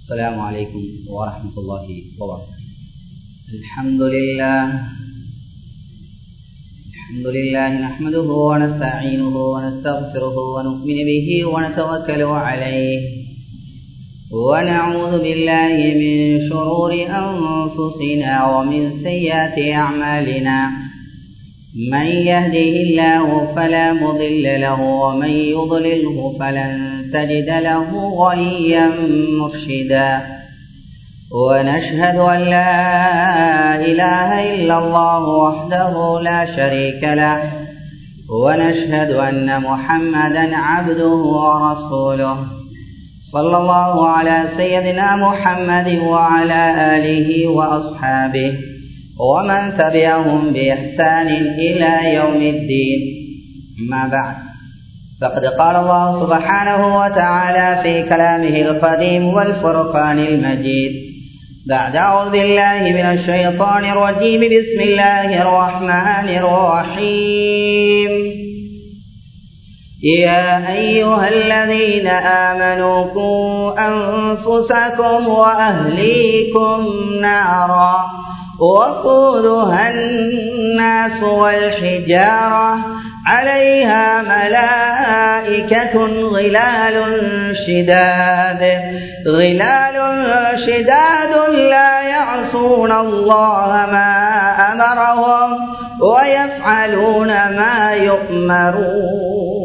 السلام عليكم ورحمة الله وبركاته الحمد لله الحمد لله نحمده ونستعينه ونستغفره ونؤمن به ونتوكل عليه ونعوذ بالله من شرور أنفسنا ومن سيئات أعمالنا من يهده الله فلا مضل له ومن يضلله فلن تجد له وليا مرشدا ونشهد أن لا إله إلا الله وحده لا شريك له ونشهد أن محمدا عبده ورسوله صلى الله على سيدنا محمد وعلى آله وأصحابه ومن تبعهم بإحسان إلى يوم الدين أما بعد فقد قال الله سبحانه وتعالى في كلامه القديم والفرقان المجيد بعد أعوذ بالله من الشيطان الرجيم بسم الله الرحمن الرحيم يا أيها الذين آمنوا قوا أنفسكم وأهليكم نارا وقودها الناس والحجارة عليها ملائكة غلال شداد غلال شداد لا يعصون الله ما أمرهم ويفعلون ما يؤمرون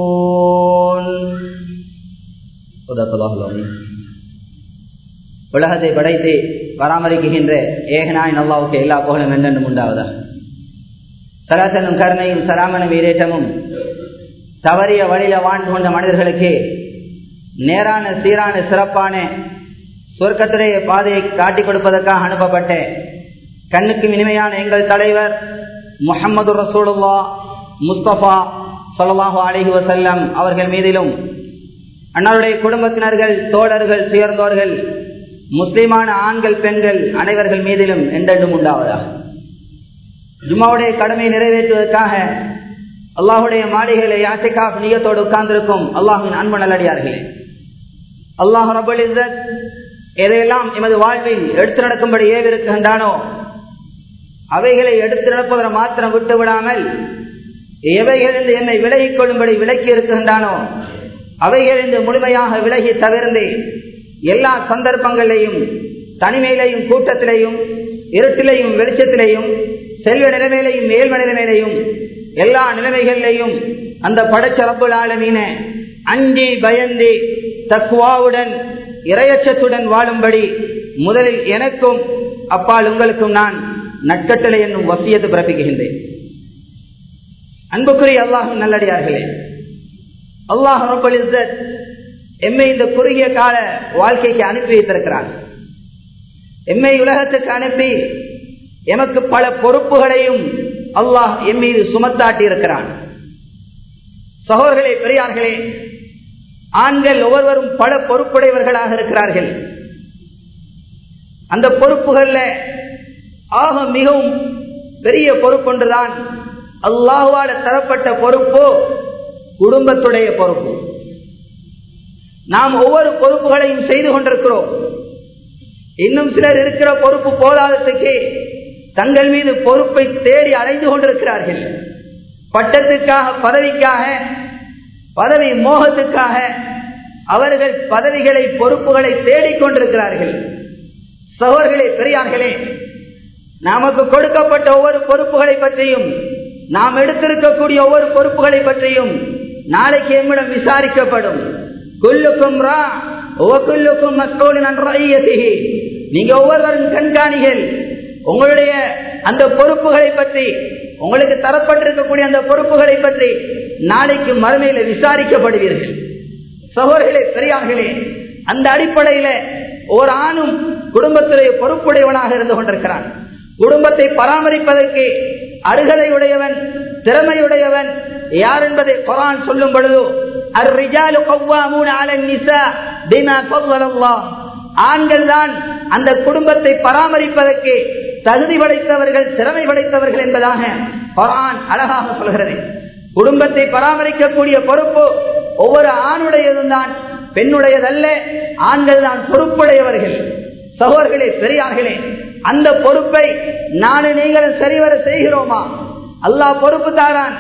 صدق الله العظيم உலகத்தை படைத்து பராமரிக்கின்ற ஏகனாய் நல்லாவுக்கு எல்லா புகழும் என்னென்னும் உண்டாவதா சலாசனும் கருணையும் சலாமனும் வீரேற்றமும் தவறிய வழியில வாழ்ந்து கொண்ட மனிதர்களுக்கு நேரான சீரான சிறப்பான சொர்க்கத்திலேயே பாதையை காட்டிக் கொடுப்பதற்காக அனுப்பப்பட்ட கண்ணுக்கு இனிமையான எங்கள் தலைவர் முகமது ரசூலுல்லா முஸ்தபா சொல்லாஹு அலிஹி வசல்லம் அவர்கள் மீதிலும் அன்னாருடைய குடும்பத்தினர்கள் தோழர்கள் சேர்ந்தோர்கள் முஸ்லிமான ஆண்கள் பெண்கள் அனைவர்கள் மீதிலும் என்றென்றும் உண்டாவதாக ஜும்மாவுடைய கடமையை நிறைவேற்றுவதற்காக அல்லாஹுடைய மாளிகைகளை யாசிகாப் நீயத்தோடு உட்கார்ந்திருக்கும் அல்லாஹின் அன்பு நல்லடியார்களே அல்லாஹ் ரபுல் எதையெல்லாம் எமது வாழ்வில் எடுத்து நடக்கும்படி ஏவிருக்கின்றானோ அவைகளை எடுத்து நடப்பதற்கு மாத்திரம் விட்டு விடாமல் எவைகளிலிருந்து என்னை விலகிக் கொள்ளும்படி விலக்கி இருக்கின்றானோ அவைகளிலிருந்து முழுமையாக விலகி தவிர்ந்து எல்லா சந்தர்ப்பங்களிலையும் தனிமையிலையும் கூட்டத்திலையும் இருட்டிலையும் வெளிச்சத்திலையும் செல்வ நிலைமையிலையும் மேல்ம நிலைமையிலையும் எல்லா நிலைமைகளிலையும் அந்த படைச்ச ரப்புல் ஆலமீன அஞ்சி பயந்து தக்குவாவுடன் இரையச்சத்துடன் வாழும்படி முதலில் எனக்கும் அப்பால் உங்களுக்கும் நான் நட்கட்டளை என்னும் வசியத்து பிறப்பிக்கின்றேன் அன்புக்குரிய அல்லாஹும் நல்லடியார்களே அல்லாஹ் ரப்பல் இஸ்ஸத் எம்மை இந்த குறுகிய கால வாழ்க்கைக்கு அனுப்பி வைத்திருக்கிறான் எம்மை உலகத்துக்கு அனுப்பி எமக்கு பல பொறுப்புகளையும் அல்லாஹ் எம் மீது சுமத்தாட்டி இருக்கிறான் சகோதரர்களே பெரியார்களே ஆண்கள் ஒவ்வொருவரும் பல பொறுப்புடையவர்களாக இருக்கிறார்கள் அந்த பொறுப்புகள்ல ஆக மிகவும் பெரிய பொறுப்பொன்றுதான் அல்லாஹுவால தரப்பட்ட பொறுப்பு குடும்பத்துடைய பொறுப்பு நாம் ஒவ்வொரு பொறுப்புகளையும் செய்து கொண்டிருக்கிறோம் இன்னும் சிலர் இருக்கிற பொறுப்பு போதாததுக்கு தங்கள் மீது பொறுப்பை தேடி அலைந்து கொண்டிருக்கிறார்கள் பட்டத்துக்காக பதவிக்காக பதவி மோகத்துக்காக அவர்கள் பதவிகளை பொறுப்புகளை தேடிக்கொண்டிருக்கிறார்கள் சகோதர்களே பெரியார்களே நமக்கு கொடுக்கப்பட்ட ஒவ்வொரு பொறுப்புகளை பற்றியும் நாம் எடுத்திருக்கக்கூடிய ஒவ்வொரு பொறுப்புகளை பற்றியும் நாளைக்கு எம்மிடம் விசாரிக்கப்படும் குல்லுக்கும் ரா ஒவ்வொருக்கும் மக்களின் அன்றையத்திகி நீங்க ஒவ்வொருவரும் கண்காணிகள் உங்களுடைய அந்த பொறுப்புகளை பற்றி உங்களுக்கு தரப்பட்டிருக்கக்கூடிய அந்த பொறுப்புகளை பற்றி நாளைக்கு மறுமையில விசாரிக்கப்படுவீர்கள் சகோதரர்களே பெரியார்களே அந்த அடிப்படையில ஒரு ஆணும் குடும்பத்துடைய பொறுப்புடையவனாக இருந்து கொண்டிருக்கிறான் குடும்பத்தை பராமரிப்பதற்கு அருகதை உடையவன் திறமையுடையவன் யார் என்பதை குரான் சொல்லும் பொழுது ஆண்கள் தான் அந்த குடும்பத்தை பராமரிப்பதற்கு தகுதி படைத்தவர்கள் திறமை படைத்தவர்கள் என்பதாக குரான் அழகாக சொல்கிறது குடும்பத்தை பராமரிக்கக்கூடிய பொறுப்பு ஒவ்வொரு ஆணுடையதும் தான் பெண்ணுடையதல்ல ஆண்கள் தான் பொறுப்புடையவர்கள் சகோதர்களே பெரியார்களே அந்த பொறுப்பை நானும் நீங்களும் சரிவர செய்கிறோமா அல்லாஹ் பொறுப்பு தாரான்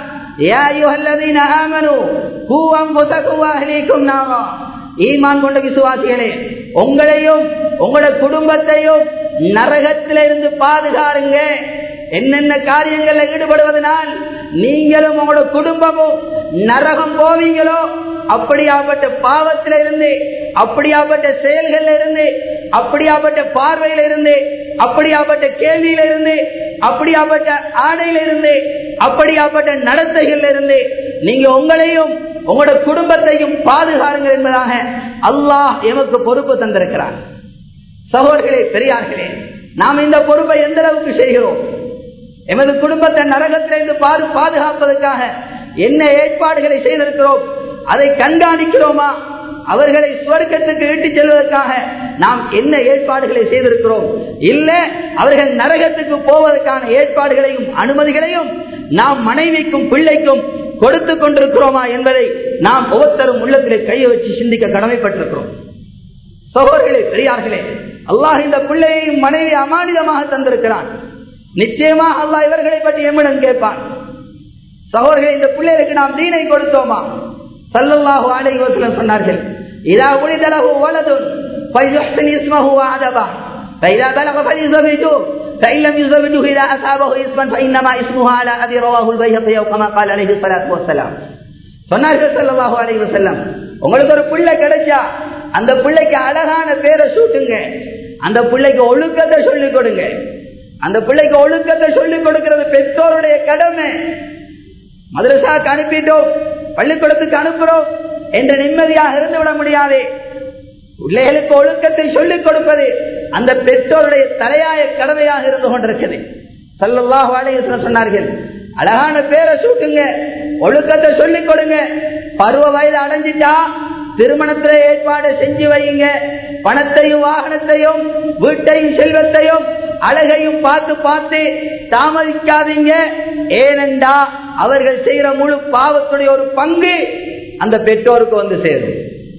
ஈமான் கொண்ட விசுவாசிகளே உங்களையும் உங்களோட குடும்பத்தையும் நரகத்திலிருந்து பாதுகாருங்க என்னென்ன காரியங்கள்ல ஈடுபடுவதனால் நீங்களும் உங்களோட குடும்பமும் நரகம் போவீங்களோ அப்படியாப்பட்ட பாவத்தில இருந்து அப்படியாப்பட்ட செயல்கள்ல இருந்து அப்படியாப்பட்ட பார்வையில இருந்து அப்படியாப்பட்ட கேள்வியில இருந்து அப்படியாப்பட்ட ஆடையில இருந்து அப்படியாப்பட்ட நடத்தைகள்ல இருந்து நீங்க உங்களையும் உங்களோட குடும்பத்தையும் பாதுகாருங்கள் என்பதாக அல்லாஹ் எமக்கு பொறுப்பு தந்திருக்கிறார் சகோதரர்களே பெரியார்களே நாம் இந்த பொறுப்பை எந்த அளவுக்கு செய்கிறோம் எமது குடும்பத்தை நரகத்திலிருந்து பாது பாதுகாப்பதற்காக என்ன ஏற்பாடுகளை செய்திருக்கிறோம் அதை கண்காணிக்கிறோமா அவர்களை சுவர்க்கத்துக்கு இட்டுச் செல்வதற்காக நாம் என்ன ஏற்பாடுகளை செய்திருக்கிறோம் இல்ல அவர்கள் நரகத்துக்கு போவதற்கான ஏற்பாடுகளையும் அனுமதிகளையும் நாம் மனைவிக்கும் பிள்ளைக்கும் கொடுத்து கொண்டிருக்கிறோமா என்பதை நாம் ஒவ்வொருத்தரும் உள்ளத்திலே கையை வச்சு சிந்திக்க கடமைப்பட்டிருக்கிறோம் சகோதரர்களே பெரியார்களே அல்லாஹ் இந்த பிள்ளையையும் மனைவி அமானிதமாக தந்திருக்கிறான் நிச்சயமாக அல்லாஹ் இவர்களை பற்றி எம்மிடம் கேட்பான் சகோதரர்களே இந்த பிள்ளைகளுக்கு நாம் தீனை கொடுத்தோமா சல்லல்லாஹு அலைஹி வஸல்லம் சொன்னார்கள் இதா உலித லஹு வலதுன் ஃபல்யுஹ்சின் இஸ்மஹு வஅதபா فإذا بلغ فليزوجه فإن لم يزوجه إذا أصابه اسما فإنما اسمه على أبي رواه البيهقي أو كما قال عليه الصلاة والسلام சொன்னார்கள் சல்லல்லாஹு அலைஹி வஸல்லம் உங்களுக்கு ஒரு பிள்ளை கிடைச்சா அந்த பிள்ளைக்கு அழகான பேரை சூட்டுங்க அந்த பிள்ளைக்கு ஒழுக்கத்தை சொல்லிக் கொடுங்க அந்த பிள்ளைக்கு ஒழுக்கத்தை சொல்லிக் கொடுக்கிறது பெற்றோருடைய கடமை மதரசாக்கு அனுப்பிட்டோம் பள்ளிக்கூடத்துக்கு அனுப்புறோம் என்று நிம்மதியாக இருந்து விட முடியாது பிள்ளைகளுக்கு ஒழுக்கத்தை சொல்லிக் கொடுப்பது அந்த பெற்றோருடைய தலையாய கடமையாக இருந்து கொண்டிருக்கிறது சல்லல்லாஹு அலைஹி சொன்னார்கள் அழகான பேரை சூட்டுங்க ஒழுக்கத்தை சொல்லிக் கொடுங்க பருவ வயது அடைஞ்சிட்டா திருமணத்துல ஏற்பாடு செஞ்சு வையுங்க பணத்தையும் வாகனத்தையும் வீட்டையும் செல்வத்தையும் அழகையும் பார்த்து பார்த்து தாமதிக்காதீங்க ஏனென்றா அவர்கள் செய்யற முழு பாவத்துடைய ஒரு பங்கு அந்த பெற்றோருக்கு வந்து சேரும்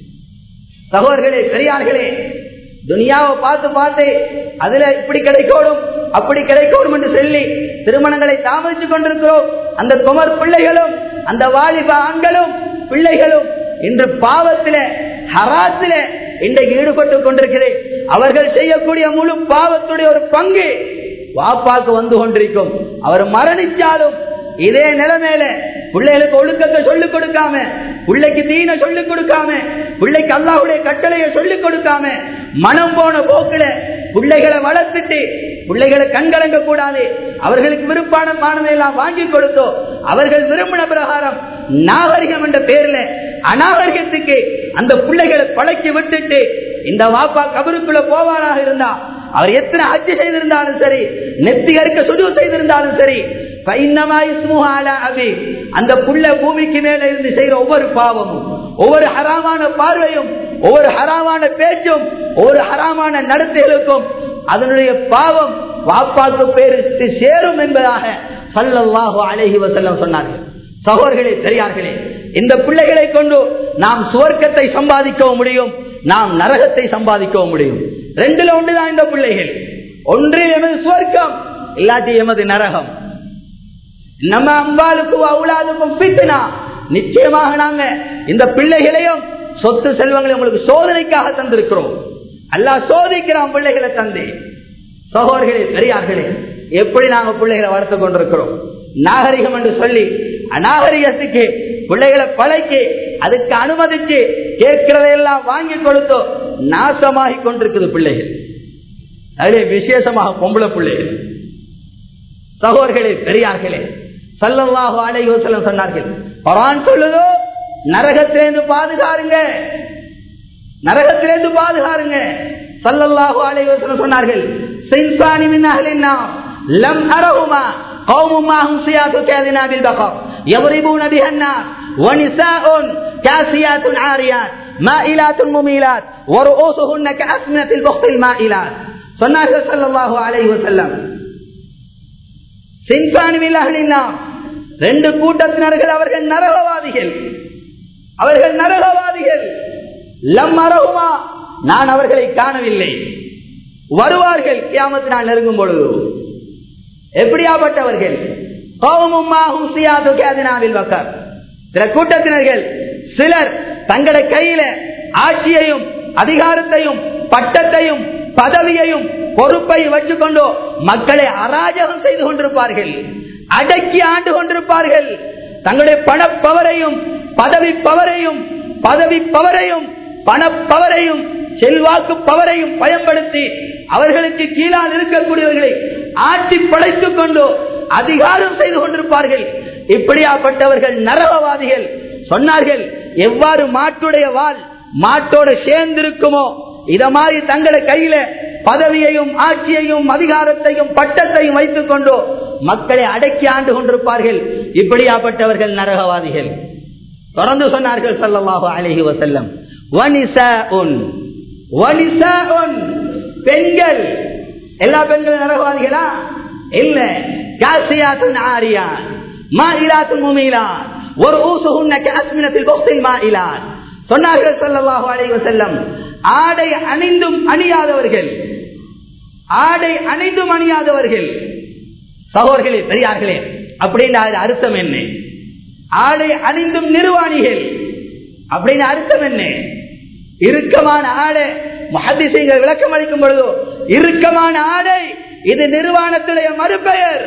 சகோதர்களே பெரியார்களே துனியாவை பார்த்து பார்த்து அதுல இப்படி கிடைக்கணும் அப்படி கிடைக்கணும் என்று சொல்லி திருமணங்களை தாமதித்துக் கொண்டிருக்கிறோம் அந்த குமர் பிள்ளைகளும் அந்த வாலிப ஆண்களும் பிள்ளைகளும் இன்று பாவத்தில ஹராத்தில இன்றைக்கு ஈடுபட்டு கொண்டிருக்கிறேன் அவர்கள் செய்யக்கூடிய முழு பாவத்துடைய ஒரு பங்கு வாப்பாக்கு வந்து கொண்டிருக்கும் அவர் மரணிச்சாலும் இதே நிலைமையில பிள்ளைகளுக்கு ஒழுக்கத்தை சொல்லிக் கொடுக்காம பிள்ளைக்கு தீன சொல்லிக் கொடுக்காம பிள்ளைக்கு அல்லாவுடைய கட்டளையை சொல்லிக் கொடுக்காம மனம் போன போக்குல பிள்ளைகளை வளர்த்துட்டு பிள்ளைகளை கண்கலங்க கூடாது அவர்களுக்கு விருப்பானமானதை எல்லாம் வாங்கி கொடுத்தோ அவர்கள் விரும்பின பிரகாரம் நாகரிகம் என்ற பேர்ல அநாகரிகத்துக்கு அந்த பிள்ளைகளை பழக்கி விட்டுட்டு இந்த வாப்பா கபருக்குள்ள போவாராக இருந்தா அவர் எத்தனை அச்சு செய்திருந்தாலும் சரி நெத்திகருக்க சுடு செய்திருந்தாலும் சரி அந்த புள்ள பூமிக்கு மேல இருந்து செய்யற ஒவ்வொரு பாவமும் ஒவ்வொரு ஹராமான பார்வையும் ஒவ்வொரு ஹராமான பேச்சும் ஒவ்வொரு ஹராமான நடத்தைகளுக்கும் அதனுடைய பாவம் வாப்பாக்கு பேருக்கு சேரும் என்பதாக சல்லல்லாஹு அழகி வசல்லம் சொன்னார்கள் சகோதர்களே பெரியார்களே இந்த பிள்ளைகளை கொண்டு நாம் சுவர்க்கத்தை சம்பாதிக்கவும் முடியும் நாம் நரகத்தை சம்பாதிக்கவும் முடியும் ரெண்டுல ஒன்றுதான் இந்த பிள்ளைகள் ஒன்றில் எமது சுவர்க்கம் இல்லாட்டி எமது நரகம் நம்ம அம்பாளுக்கும் அவுளாதுக்கும் பித்தினா நிச்சயமாக நாங்க இந்த பிள்ளைகளையும் சொத்து செல்வங்களை உங்களுக்கு சோதனைக்காக தந்திருக்கிறோம் அல்லா சோதிக்கிறான் பிள்ளைகளை தந்து சகோதரர்களே பெரியார்களே எப்படி நாங்க பிள்ளைகளை வளர்த்து கொண்டிருக்கிறோம் நாகரிகம் என்று சொல்லி அநாகரிகத்துக்கு பிள்ளைகளை பழக்கி அதுக்கு அனுமதிச்சு கேட்கிறதையெல்லாம் வாங்கி கொடுத்தோ நாசமாகி கொண்டிருக்குது பிள்ளைகள் அதிலே விசேஷமாக பொம்பளை பிள்ளைகள் சகோதர்களே பெரியார்களே சல்லல்லாஹு அலைஹி வஸல்லம் சொன்னார்கள் குர்ஆன் சொல்லுதோ நரகத்திலிருந்து பாதுகாருங்க நரகத்திலிருந்து பாதுகாருங்க சல்லல்லாஹு அலைஹி வஸல்லம் சொன்னார்கள் சின்சானி மின் அஹ்லின் நார் லம் அரஹுமா قوم معهم سياط كاذنا بالبقر يضربون بها النار ونساء كاسيات عاريات مائلات مميلات ورؤوسهن كأسنة البخت المائلات சொன்னார்கள் சல்லல்லாஹு அலைஹி வஸல்லம் ரெண்டு கூட்டத்தினர்கள் அவர்கள் நரகவாதிகள் அவர்கள் நரகவாதிகள் லம் அரகுமா நான் அவர்களை காணவில்லை வருவார்கள் கியாமத்து நாள் நெருங்கும் பொழுது எப்படியாப்பட்டவர்கள் கோபமுமாகும் சியாது கேதினாவில் வக்கர் சில கூட்டத்தினர்கள் சிலர் தங்கள கையில ஆட்சியையும் அதிகாரத்தையும் பட்டத்தையும் பதவியையும் பொறுப்பை வச்சுக்கொண்டு மக்களை அராஜகம் செய்து கொண்டிருப்பார்கள் அடக்கி ஆண்டு கொண்டிருப்பார்கள் தங்களுடைய பணப்பவரையும் பதவி பவரையும் பதவி பவரையும் பணப்பவரையும் செல்வாக்கு பவரையும் பயன்படுத்தி அவர்களுக்கு கீழால் இருக்கக்கூடியவர்களை ஆட்சி படைத்துக் கொண்டு அதிகாரம் செய்து கொண்டிருப்பார்கள் இப்படியாப்பட்டவர்கள் நரகவாதிகள் சொன்னார்கள் எவ்வாறு மாட்டுடைய வால் மாட்டோட சேர்ந்திருக்குமோ இத மாதிரி தங்களை கையில பதவியையும் ஆட்சியையும் அதிகாரத்தையும் பட்டத்தையும் வைத்துக் கொண்டு மக்களை அடக்கி ஆண்டு கொண்டிருப்பார்கள் இப்படியாப்பட்டவர்கள் நரகவாதிகள் தொடர்ந்து சொன்னார்கள் சல்லல்லாஹு அலைஹி வஸல்லம் வனிசாஉன் வனிசாஉன் பெண்கள் எல்லா பெண்களும் நரகவாதிகளா இல்ல காசியாத்துன் ஆரியான் மாயிலாத்துன் முமீலான் ஒரு ஊசுகுன்ன காஸ்மினத்தில் பொக்தில் மாயிலான் சொன்னார்கள் சல்லல்லாஹு அலைஹி வஸல்லம் ஆடை அணிந்தும் அணியாதவர்கள் ஆடை அணிந்தும் அணியாதவர்கள் சகோதர்களே பெரியார்களே அப்படின்னு அர்த்தம் என்ன ஆடை அணிந்தும் நிர்வாணிகள் அப்படின்னு அர்த்தம் என்ன இறுக்கமான ஆடை மகதிசைகள் விளக்கம் அளிக்கும் பொழுதோ இறுக்கமான ஆடை இது நிர்வாணத்துடைய மறுபெயர்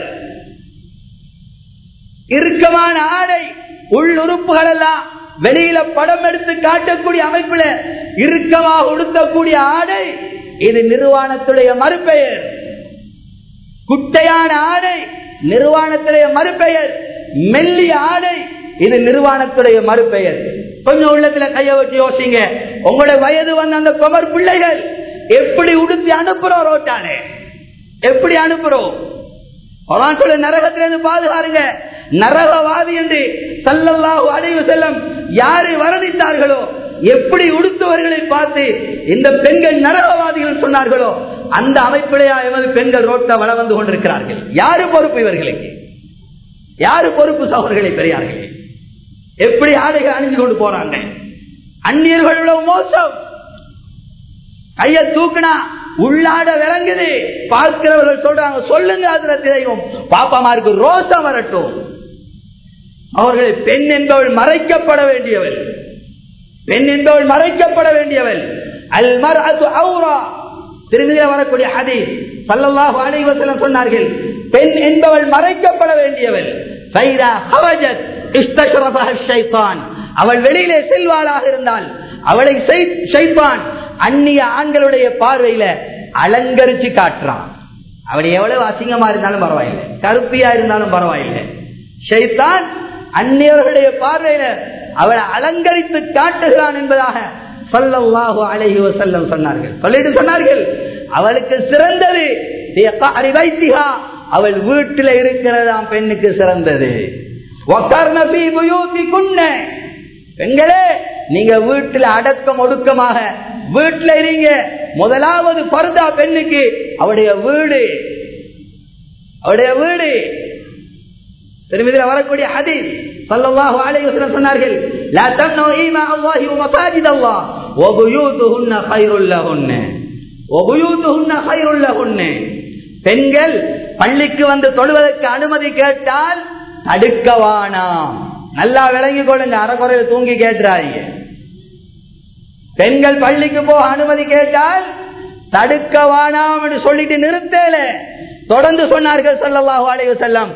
இறுக்கமான ஆடை உள்ளுறுப்புகள் எல்லாம் வெளியில படம் எடுத்து காட்டக்கூடிய அமைப்புல இறுக்கமாக உடுத்தக்கூடிய ஆடை இது நிர்வாணத்துடைய மறுபெயர் குட்டையான ஆடை நிர்வாணத்துடைய மறுபெயர் மெல்லிய ஆடை இது நிர்வாணத்துடைய மறுபெயர் கொஞ்சம் உள்ளத்துல கைய வச்சு யோசிங்க உங்களோட வயது வந்த அந்த குமர் பிள்ளைகள் எப்படி உடுத்தி அனுப்புறோம் ரோட்டானே எப்படி அனுப்புறோம் சொல்ல நரகத்திலிருந்து பாதுகாருங்க நரகவாதி என்று சல்லல்லாஹு அடைவு செல்லம் யாரை வர்ணித்தார்களோ எப்படி உடுத்தவர்களை பார்த்து இந்த பெண்கள் நரகவாதிகள் சொன்னார்களோ அந்த அமைப்பிலேயா எமது பெண்கள் ரோட்ட வள வந்து கொண்டிருக்கிறார்கள் யாரு பொறுப்பு இவர்களுக்கு யாரு பொறுப்பு சகோதரர்களை பெரியார்களே எப்படி ஆடைகள் அணிஞ்சு கொண்டு போறாங்க அந்நியர்களோட மோசம் கைய தூக்குனா உள்ளாட விளங்குது பார்க்கிறவர்கள் சொல்றாங்க சொல்லுங்க அதுல தெய்வம் பாப்பாமாருக்கு ரோசம் வரட்டும் அவர்கள் பெண் என்பவள் மறைக்கப்பட வேண்டியவள் பெண் என்பவள் மறைக்கப்பட வேண்டியவள் அல் மர் அவுரா திருமதியில் வரக்கூடிய ஹதி சல்லல்லாஹு அலைஹி வஸல்லம் சொன்னார்கள் பெண் என்பவள் மறைக்கப்பட வேண்டியவள் ஃபைதா ஹவஜத் இஸ்தஷ்ரஃபஹ ஷைத்தான் அவள் வெளியிலே செல்வாளாக இருந்தால் அவளை ஷைத்தான் அந்நிய ஆண்களுடைய பார்வையில அலங்கரிச்சு காட்டுறான் அவள் எவ்வளவு அசிங்கமா இருந்தாலும் பரவாயில்லை கருப்பியா இருந்தாலும் பரவாயில்லை ஷைத்தான் அந்நியவர்களுடைய பார்வையில அவளை அலங்கரித்து காட்டுகிறான் என்பதாக சொல்லல்லாஹு அலைஹி வசல்லம் சொன்னார்கள் சொல்லிட்டு சொன்னார்கள் அவளுக்கு சிறந்தது அறிவைத்திகா அவள் வீட்டில் இருக்கிறதாம் பெண்ணுக்கு சிறந்தது பெண்களே நீங்க வீட்டுல அடக்கம் ஒடுக்கமாக வீட்டுல இருங்க முதலாவது பருதா பெண்ணுக்கு அவருடைய வீடு அவருடைய வீடு திருமதியில் வரக்கூடிய ஹதீஸ் சல்லல்லாஹு அலைஹி வஸல்லம் சொன்னார்கள் லா தம்னு ஈமா அல்லாஹி வ மசாஜித் அல்லாஹ் வ புயூதுஹுன்ன கைருல் லஹுன்ன வ புயூதுஹுன்ன கைருல் லஹுன்ன பெண்கள் பள்ளிக்கு வந்து தொழுவதற்கு அனுமதி கேட்டால் தடுக்கவானாம் நல்லா விளங்கி கொள்ளுங்க அறக்குறையில் தூங்கி கேட்டுறாங்க பெண்கள் பள்ளிக்கு போக அனுமதி கேட்டால் தடுக்க வேணாம் என்று சொல்லிட்டு நிறுத்தல தொடர்ந்து சொன்னார்கள் சல்லல்லாஹு அலைஹி வஸல்லம்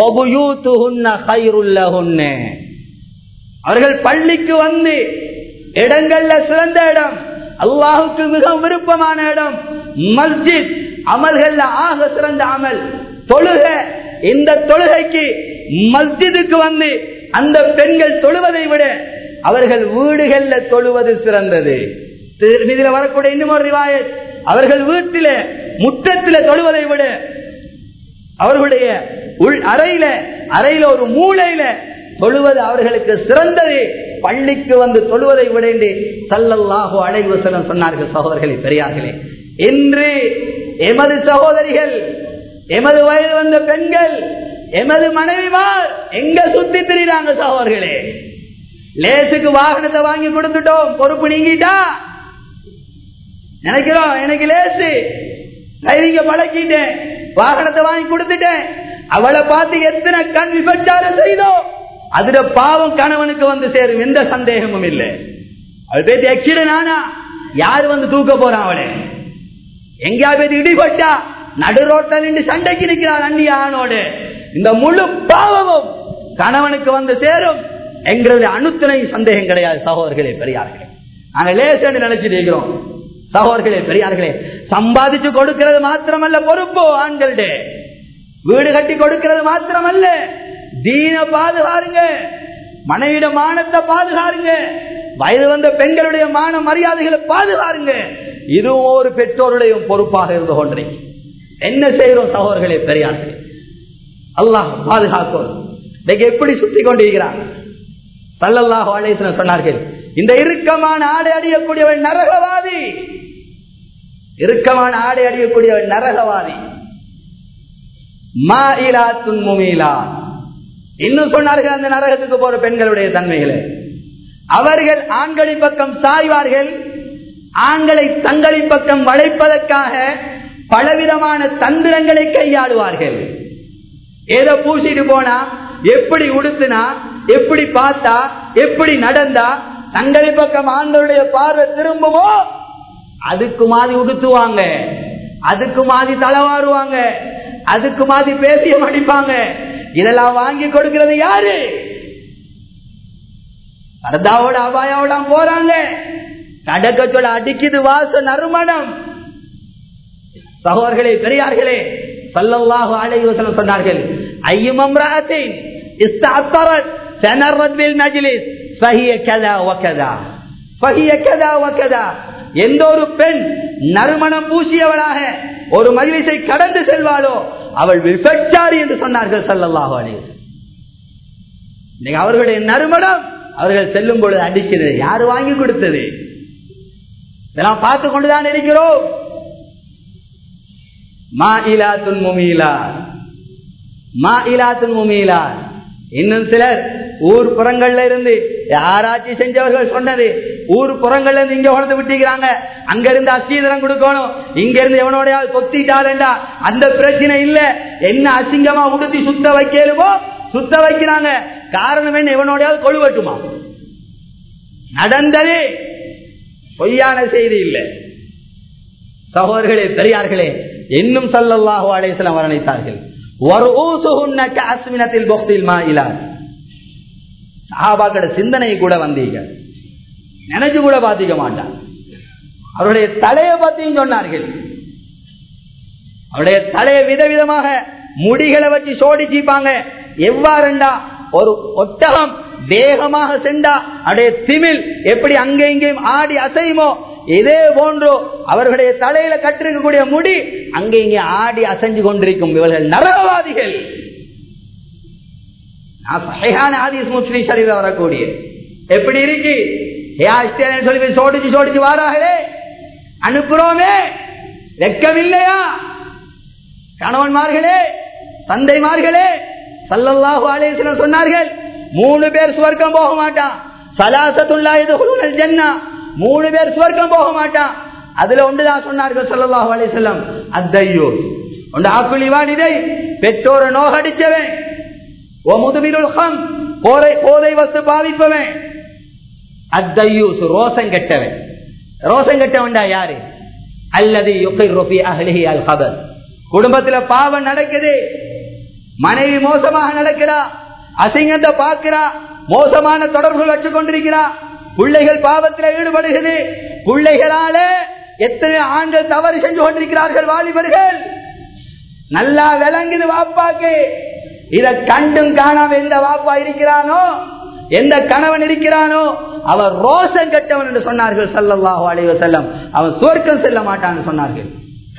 அவர்கள் பள்ளிக்கு வந்து இடங்கள்ல சிறந்த இடம் அல்லாஹுக்கு மிக விருப்பமான இடம் மஸ்ஜித் அமல்கள்ல ஆக சிறந்த அமல் தொழுக இந்த தொழுகைக்கு மஸ்ஜிதுக்கு வந்து அந்த பெண்கள் தொழுவதை விட அவர்கள் வீடுகள்ல தொழுவது சிறந்தது இதுல வரக்கூடிய இன்னும் ஒரு ரிவாயத் அவர்கள் வீட்டில முற்றத்தில தொழுவதை விட அவர்களுடைய உள் அறையில அறையில ஒரு மூளையில தொழுவது அவர்களுக்கு சிறந்தது பள்ளிக்கு வந்து தொழுவதை விட என்று சல்லல்லாஹு அலைவசனம் சொன்னார்கள் சகோதரர்களே பெரியார்களே இன்று எமது சகோதரிகள் எமது வயது வந்த பெண்கள் எமது மனைவிமார் எங்க சுத்தி திரிகிறாங்க சகோதரர்களே லேசுக்கு வாகனத்தை வாங்கி கொடுத்துட்டோம் பொறுப்பு நீங்கிட்டா நினைக்கிறோம் எனக்கு லேசு தைரிங்க பழக்கிட்டேன் வாகனத்தை வாங்கி கொடுத்துட்டேன் அவளை பார்த்து எத்தனை கண் விபச்சாரம் செய்தோம் அதுல பாவம் கணவனுக்கு வந்து சேரும் எந்த சந்தேகமும் இல்லை அவள் பேசி ஆக்சிடென்ட் ஆனா யாரு வந்து தூக்க போறான் அவளை எங்கேயா பேசி இடிபட்டா நடு ரோட்டில் நின்று சண்டைக்கு நிற்கிறான் அந்நிய ஆணோடு இந்த முழு பாவமும் கணவனுக்கு வந்து சேரும் என்கிறது அணுத்துணை சந்தேகம் கிடையாது சகோதரர்களே பெரியார்களே நாங்க லேசன்னு நினைச்சிட்டு இருக்கிறோம் சகோதரர்களே பெரியார்களே சம்பாதிச்சு கொடுக்கிறது மாத்திரமல்ல பொறுப்பு ஆண்கள்ட வீடு கட்டி கொடுக்கிறது மாத்திரமல்ல தீன பாதுகாருங்க மனைவிட மானத்தை பாதுகாருங்க வயது வந்த பெண்களுடைய மான மரியாதைகளை பாதுகாருங்க இதுவும் ஒரு பெற்றோருடைய பொறுப்பாக இருந்து கொண்டிருக்கு என்ன செய்கிறோம் சகோதரர்களே பெரியார்களே அல்லாஹ் பாதுகாக்கும் இன்னைக்கு எப்படி சுத்தி கொண்டிருக்கிறார் சல்லல்லாஹு அலைஹி சொன்னார்கள் இந்த இறுக்கமான ஆடை அடியக்கூடியவன் நரகவாதி இறுக்கமான ஆடை அடியக்கூடியவன் நரகவாதி மாயிலா துன்முமீலா இன்னும் சொன்னார்கள் அந்த நரகத்துக்கு போற பெண்களுடைய தன்மைகளை அவர்கள் ஆண்களின் பக்கம் சாய்வார்கள் ஆண்களை தங்களின் பக்கம் வளைப்பதற்காக பலவிதமான தந்திரங்களை கையாளுவார்கள் ஏதோ பூசிட்டு போனா எப்படி உடுத்துனா எப்படி பார்த்தா எப்படி நடந்தா தங்களின் பக்கம் ஆண்களுடைய பார்வை திரும்புமோ அதுக்கு மாதிரி உடுத்துவாங்க அதுக்கு மாதிரி தலைவாருவாங்க அதுக்கு மாதிரி பேசிய மடிப்பாங்க இதெல்லாம் வாங்கி கொடுக்கிறது யாரு பரதாவோட அபாயாவோட போறாங்க கடக்க சொல்ல அடிக்குது வாச நறுமணம் சகோதர்களே பெரியார்களே சல்லல்லாஹு அலைஹி வஸல்லம் சொன்னார்கள் ஐயும் அம்ராத்தின் இஸ்தஅத்தரத் சனரத் பில் மஜ்லிஸ் ஃபஹிய கதா வகதா ஃபஹிய கதா வகதா எந்த ஒரு பெண் நறுமணம் பூசியவளாக ஒரு மஜ்லிஸை கடந்து செல்வாளோ அவள் விபச்சாரி என்று சொன்னார்கள் சல்லல்லாஹு அலைஹி இன்னைக்கு அவர்களுடைய நறுமணம் அவர்கள் செல்லும் பொழுது அடிக்கிறது யாரு வாங்கி கொடுத்தது இதெல்லாம் பார்த்து கொண்டுதான் இருக்கிறோம் மா இலா துன் முமீலா மா இலா துன் முமீலா இன்னும் சிலர் ஊர் புறங்கள்ல இருந்து யாராட்சி செஞ்சவர்கள் சொன்னது ஊர் புறங்கள்ல இருந்து இங்க உணர்ந்து விட்டுக்கிறாங்க அங்க இருந்து அசீதனம் கொடுக்கணும் இங்க இருந்து எவனோட கொத்திட்டாலண்டா அந்த பிரச்சனை இல்ல என்ன அசிங்கமா உடுத்தி சுத்த வைக்கலுமோ சுத்த வைக்கிறாங்க காரணம் என்ன எவனோடையாவது கொழுவட்டுமா நடந்தது பொய்யான செய்தி இல்லை சகோதரர்களே பெரியார்களே இன்னும் சல்லல்லாஹு அலைஹிஸ்ஸலாம் வர்ணித்தார்கள் வர்ஊசுஹுன்ன கஅஸ்மினத்தில் புக்தில் மாயிலா சஹாபாக்களோட சிந்தனை கூட வந்தீங்க நினைச்சு கூட பாத்திக்க மாட்டான் அவருடைய தலையை பத்தியும் சொன்னார்கள் அவருடைய தலையை விதவிதமாக முடிகளை வச்சு சோடிச்சிப்பாங்க எவ்வாறுண்டா ஒரு ஒட்டகம் வேகமாக சென்றா அடைய திமில் எப்படி அங்கே இங்கேயும் ஆடி அசையுமோ இதே போன்றோ அவர்களுடைய தலையில கட்டிருக்கக்கூடிய முடி அங்கே இங்கே ஆடி அசைஞ்சு கொண்டிருக்கும் இவர்கள் நரகவாதிகள் முஸ்லிம் சரிவில் வரக்கூடிய எப்படி இருக்கு சொல்லி சோடிச்சு சோடிச்சு வாராகளே அனுப்புறோமே வெக்கமில்லையா கணவன்மார்களே தந்தைமார்களே சல்லல்லாஹு அலேஸ்வரர் சொன்னார்கள் மூணு பேர் சுவர்க்கம் போக மாட்டான் சலாசத்துல்லா இது ஜன்னா மூணு பேர் சுவர்க்கம் போக மாட்டான் அதுல ஒன்றுதான் சொன்னார்கள் சல்லல்லாஹு அலிசல்லம் அத்தையோ ஒன்று ஆக்குழிவான் இதை பெற்றோரை நோகடிச்சவன் ஓ முதுபிருள் ஹம் போதை போதை வஸ்து பாவிப்பவன் அத்தையூஸ் ரோசம் கெட்டவன் ரோசம் கெட்டவன்டா யாரு அல்லது யுகை அஹ்லிஹி அல் ஹபர் குடும்பத்துல பாவம் நடக்குது மனைவி மோசமாக நடக்கிறா அசிங்கத்தை பார்க்கிறா மோசமான தொடர்புகள் வச்சு கொண்டிருக்கிறா பிள்ளைகள் பாவத்தில் ஈடுபடுகிறது பிள்ளைகளால எத்தனை ஆண்கள் தவறு செஞ்சு கொண்டிருக்கிறார்கள் வாலிபர்கள் நல்லா விளங்குது வாப்பாக்கு இத கண்டும் காணாம எந்த வாப்பா இருக்கிறானோ எந்த கணவன் இருக்கிறானோ அவன் ரோசம் கட்டவன் என்று சொன்னார்கள் சல்லல்லாஹு அலைவ செல்லம் அவன் சுவர்க்கம் செல்ல மாட்டான்னு சொன்னார்கள்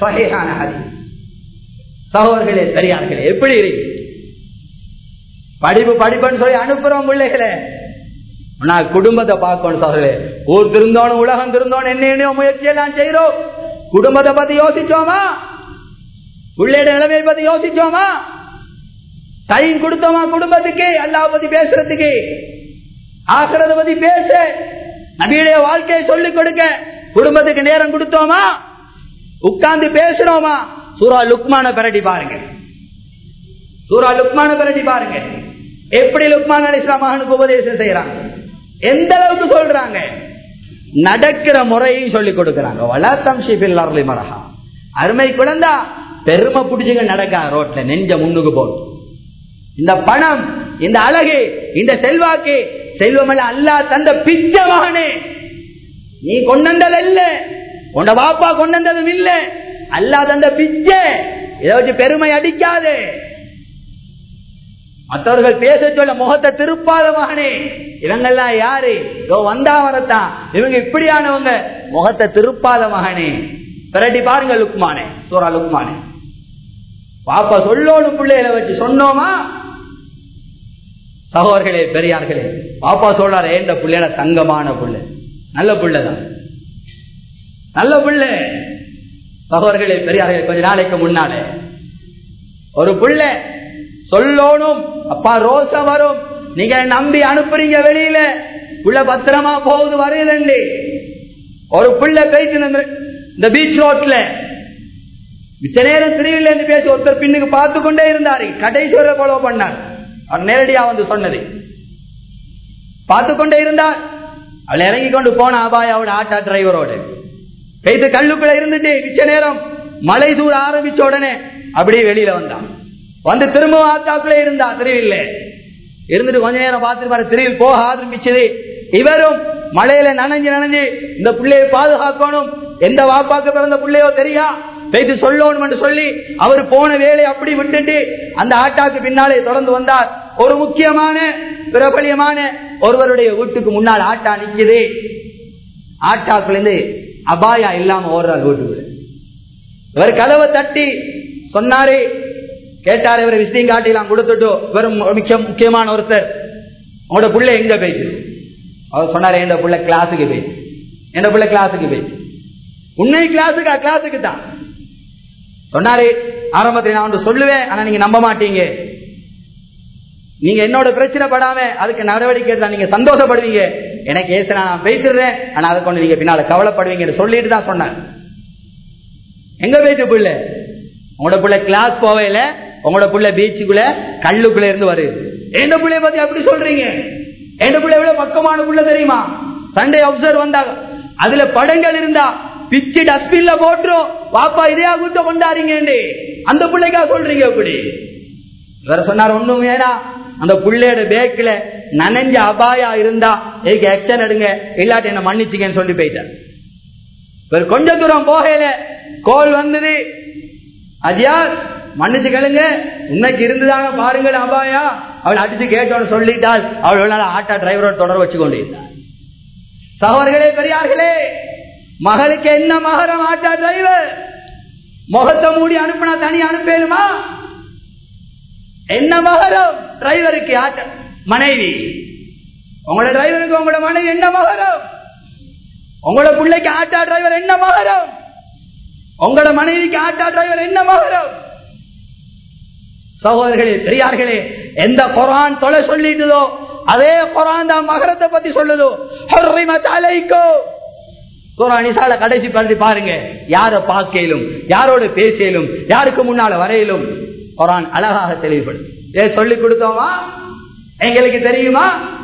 சகோதரர்களே பெரியார்களே எப்படி இருக்கு படிப்பு படிப்புன்னு சொல்லி அனுப்புறோம் பிள்ளைகளை நான் குடும்பத்தை பார்க்கணும் சகோதரே ஊர் திருந்தோணும் உலகம் திருந்தோணும் என்ன என்ன முயற்சி எல்லாம் செய்யறோம் குடும்பத்தை பத்தி யோசிச்சோமா பிள்ளையோட நிலைமையை பத்தி யோசிச்சோமா டைம் கொடுத்தோமா குடும்பத்துக்கு அல்லா பத்தி பேசுறதுக்கு ஆகிறத பத்தி பேச நபியுடைய வாழ்க்கையை சொல்லிக் கொடுக்க குடும்பத்துக்கு நேரம் கொடுத்தோமா உட்கார்ந்து பேசுறோமா சூரா லுக்மான பிரட்டி பாருங்க சூரா லுக்மான பிரட்டி பாருங்க எப்படி லுக்மான் அலி இஸ்லாம் மகனுக்கு உபதேசம் செய்யறாங்க எந்த அளவுக்கு சொல்றாங்க நடக்கிற முறையும் சொல்லிக் கொடுக்கிறாங்க வளர்த்தம் ஷிபில் அருளி மரஹா அருமை குழந்தா பெருமை பிடிச்சுங்க நடக்கா ரோட்ல நெஞ்ச முன்னுக்கு போட்டு இந்த பணம் இந்த அழகு இந்த செல்வாக்கு செல்வமல்ல அல்லா தந்த பிச்ச மகனே நீ கொண்டந்தது இல்ல உண்ட பாப்பா கொண்டதும் இல்ல அல்லா தந்த பிச்சை இதை வச்சு பெருமை அடிக்காது மற்றவர்கள் பேச சொல்ல முகத்தை திருப்பாத மகனே இவங்கெல்லாம் யாரு இதோ வந்தா வரத்தான் இவங்க இப்படியானவங்க முகத்தை திருப்பாத மகனே பிரட்டி பாருங்க லுக்மானே சூரா லுக்மானே பாப்பா சொல்லோன்னு பிள்ளைகளை வச்சு சொன்னோமா சகோதர்களே பெரியார்களே பாப்பா சொல்றாரு ஏண்ட பிள்ளைல தங்கமான பிள்ளை நல்ல பிள்ளைதான் நல்ல பிள்ளை சகோதர்களே பெரியார்களே கொஞ்ச நாளைக்கு முன்னாலே ஒரு பிள்ளை சொல்லணும் அப்பா ரோசம் வரும் நீங்க நம்பி அனுப்புறீங்க வெளியில உள்ள பத்திரமா போகுது வரையிலண்டு ஒரு பிள்ளை போயிட்டு இந்த பீச் ரோட்ல மிச்ச நேரம் திருவிழா பேசி ஒருத்தர் பின்னுக்கு பார்த்து கொண்டே இருந்தாரு கடைசி வரை ஃபாலோ பண்ணார் அவர் நேரடியா வந்து சொன்னது பார்த்து கொண்டே இருந்தார் அவள் இறங்கி கொண்டு போன அபாயாவோட ஆட்டா டிரைவரோட கைத்து கல்லுக்குள்ள இருந்துட்டு மிச்ச நேரம் மலை தூர ஆரம்பிச்ச உடனே அப்படியே வெளியில வந்தான் வந்து திரும்பவும் ஆத்தாக்குள்ளே இருந்தா திருவில்ல இருந்துட்டு கொஞ்ச நேரம் பார்த்துட்டு திருவில் போக ஆரம்பிச்சது இவரும் மழையில நனைஞ்சு நனைஞ்சு இந்த பிள்ளையை பாதுகாக்கணும் எந்த வாப்பாக்கு பிறந்த பிள்ளையோ தெரியா பேசி சொல்லணும் என்று சொல்லி அவர் போன வேலை அப்படி விட்டுட்டு அந்த ஆட்டாக்கு பின்னாலே தொடர்ந்து வந்தார் ஒரு முக்கியமான பிரபலியமான ஒருவருடைய வீட்டுக்கு முன்னால் ஆட்டா நிக்குது ஆட்டாக்குல இருந்து அபாயா இல்லாம ஓடுறார் வீட்டுக்குள்ள இவர் கதவை தட்டி சொன்னாரு கேட்டார் இவர் விஷயம் காட்டிலாம் கொடுத்துட்டு இவர் மிக முக்கியமான ஒருத்தர் உங்களோட பிள்ளை எங்க போயிட்டு அவர் சொன்னாரு என் பிள்ளை கிளாஸுக்கு போயிட்டு என் பிள்ளை கிளாஸுக்கு போயிட்டு உண்மை கிளாஸுக்கா கிளாஸுக்கு தான் சொன்னாரு ஆரம்பத்தில் நான் ஒன்று சொல்லுவேன் ஆனா நீங்க நம்ப மாட்டீங்க நீங்க என்னோட பிரச்சனை படாம அதுக்கு நடவடிக்கை எடுத்தா நீங்க சந்தோஷப்படுவீங்க எனக்கு ஏச நான் பேசிடுறேன் ஆனா அதை கொண்டு நீங்க பின்னால கவலைப்படுவீங்க சொல்லிட்டு தான் சொன்னார் எங்க போயிட்டு பிள்ளை உங்களோட பிள்ளை கிளாஸ் போவையில உங்களோட பிள்ளை பீச்சுக்குள்ள கல்லுக்குள்ள இருந்து வருது எந்த பிள்ளைய பத்தி அப்படி சொல்றீங்க எந்த பிள்ளை எவ்வளவு பக்கமான பிள்ளை தெரியுமா சண்டே அப்சர்வ் வந்தாங்க அதுல படங்கள் இருந்தா பிச்சு டஸ்ட்பின்ல போட்டுரும் பாப்பா இதையா குத்த கொண்டாறீங்க அந்த பிள்ளைக்கா சொல்றீங்க அப்படி இவர் சொன்னார் ஒண்ணும் வேணா அந்த பிள்ளையோட பேக்கில் நனைஞ்ச அபாயா இருந்தா ஏக்கு ஆக்ஷன் எடுங்க இல்லாட்டி என்ன மன்னிச்சுங்கன்னு சொல்லி போயிட்டார் இவர் கொஞ்ச தூரம் போகல கோல் வந்தது அஜியார் மன்னிச்சு கேளுங்க உண்மைக்கு இருந்துதாங்க பாருங்கள் அபாயா அவள் அடிச்சு கேட்டோன்னு சொல்லிட்டால் அவள் ஆட்டா டிரைவரோட தொடர் வச்சு கொண்டு இருந்தார் சகோதரர்களே பெரியார்களே மகளுக்கு என்ன மகரம் ஆட்டா டிரைவர் முகத்தை மூடி அனுப்புனா தனி அனுப்பேருமா என்ன மகரம் டிரைவருக்கு ஆட்ட மனைவி உங்களோட டிரைவருக்கு உங்களோட மனைவி என்ன மகரம் உங்களோட பிள்ளைக்கு ஆட்டா டிரைவர் என்ன மகரம் உங்களோட மனைவிக்கு ஆட்டா டிரைவர் என்ன மகரம் சகோதரர்களே பெரியார்களே எந்த குரான் தொலை சொல்லிட்டுதோ அதே குரான் தான் மகரத்தை பத்தி சொல்லுதோ அலைக்கோ குரானிசால கடைசி பற்றி பாருங்க யார பார்க்கலும் யாரோட பேசியலும் யாருக்கு முன்னால வரையிலும் குரான் அழகாக தெளிவுபடும் ஏ சொல்லி கொடுத்தோமா எங்களுக்கு தெரியுமா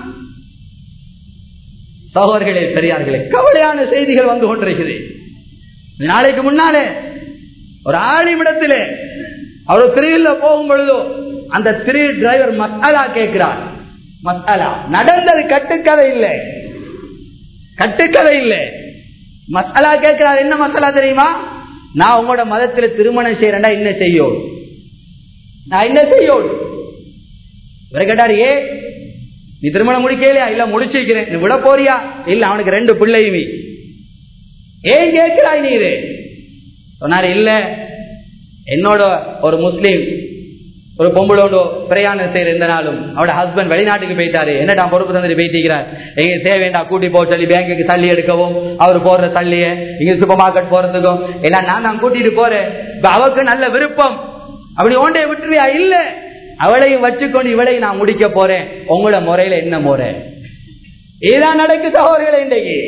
சகோதரர்களே பெரியார்களே கவலையான செய்திகள் வந்து கொண்டிருக்குது நாளைக்கு முன்னாலே ஒரு ஆளிமிடத்திலே அவர் திரியில போகும் பொழுதோ அந்த திரு டிரைவர் மசாலா கேட்கிறார் மசாலா நடந்தது கட்டுக்கதை இல்லை கட்டுக்கதை இல்லை மசாலா கேட்கிறார் என்ன மசாலா தெரியுமா நான் உங்களோட மதத்துல திருமணம் செய்யறேன்டா என்ன செய்யும் நான் என்ன செய்யும் இவர் கேட்டாரு ஏ நீ திருமணம் முடிக்கலையா இல்ல முடிச்சிருக்கிறேன் நீ விட போறியா இல்ல அவனுக்கு ரெண்டு பிள்ளையுமே ஏன் கேட்கிறாய் நீ இது சொன்னாரு இல்ல என்னோட ஒரு முஸ்லீம் ஒரு பொம்பளோட பிரயாணம் செய்யற எந்த நாளும் அவட ஹஸ்பண்ட் வெளிநாட்டுக்கு போயிட்டாரு என்னடா பொறுப்பு தந்துட்டு போயிட்டீங்கிறார் எங்க தேவைண்டா கூட்டி போக சொல்லி பேங்குக்கு தள்ளி எடுக்கவும் அவர் போடுற தள்ளிய இங்க சூப்பர் மார்க்கெட் போறதுக்கும் எல்லாம் நான் தான் கூட்டிட்டு போறேன் அவக்கு நல்ல விருப்பம் அப்படி ஓண்டே விட்டுருவியா இல்ல அவளையும் வச்சுக்கொண்டு இவளையும் நான் முடிக்க போறேன் உங்களோட முறையில என்ன முறை இதுதான் நடக்கு சகோதரர்களே இன்றைக்கு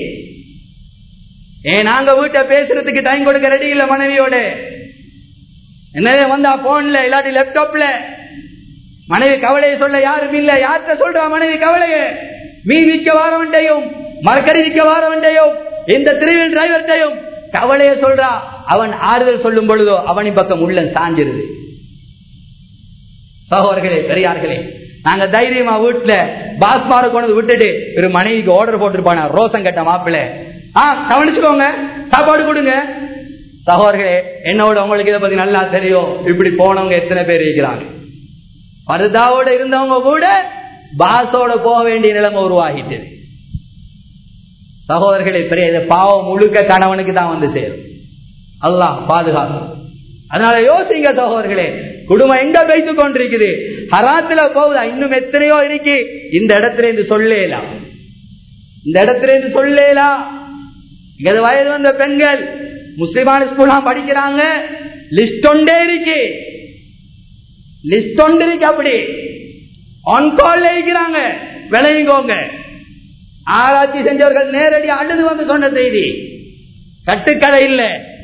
ஏன் நாங்க வீட்டை பேசுறதுக்கு டைம் கொடுக்க ரெடி இல்ல மனைவியோட என்னவே வந்தா போன்ல இல்லாட்டி லேப்டாப்ல மனைவி கவலையை சொல்ல யாரும் இல்ல யார்கிட்ட சொல்றா மனைவி கவலைய மீன் விற்க வாரவன்டையும் மரக்கறி விற்க வாரவன்டையும் இந்த திருவில் டிரைவர்டையும் கவலையை சொல்றா அவன் ஆறுதல் சொல்லும் பொழுதோ அவனின் பக்கம் உள்ள சாஞ்சிருது சகோதரர்களே பெரியார்களே நாங்க தைரியமா வீட்டுல பாஸ்மார கொண்டு விட்டுட்டு ஒரு மனைவிக்கு ஆர்டர் போட்டுருப்பானா ரோசம் கட்ட மாப்பிள்ள ஆ கவனிச்சுக்கோங்க சாப்பாடு கொடுங்க சகோதரர்களே என்னோட உங்களுக்கு இதை பத்தி நல்லா தெரியும் இப்படி போனவங்க எத்தனை பேர் இருக்கிறாங்க பருதாவோட இருந்தவங்க கூட பாசோட போக வேண்டிய நிலைமை உருவாகிட்டது சகோதரர்களே பெரிய இது பாவம் முழுக்க கணவனுக்கு தான் வந்து சேரும் அல்லாஹ் பாதுகாக்கும் அதனால யோசிங்க சகோதரர்களே குடும்பம் எங்க வைத்து கொண்டிருக்குது ஹராத்துல போகுதா இன்னும் எத்தனையோ இருக்கு இந்த இடத்துல இருந்து சொல்லலாம் இந்த இடத்துல இருந்து சொல்லலாம் இங்க வயது வந்த பெண்கள் முஸ்லிமான ஸ்கூல்லாம் படிக்கிறாங்க லிஸ்ட் ஒன்றே இருக்கு லிஸ்ட் ஒன்று இருக்கு அப்படி ஆன் கால் இருக்கிறாங்க விளையுங்கோங்க ஆராய்ச்சி செஞ்சவர்கள் நேரடி அழுது வந்து சொன்ன செய்தி கட்டுக்கதை இல்ல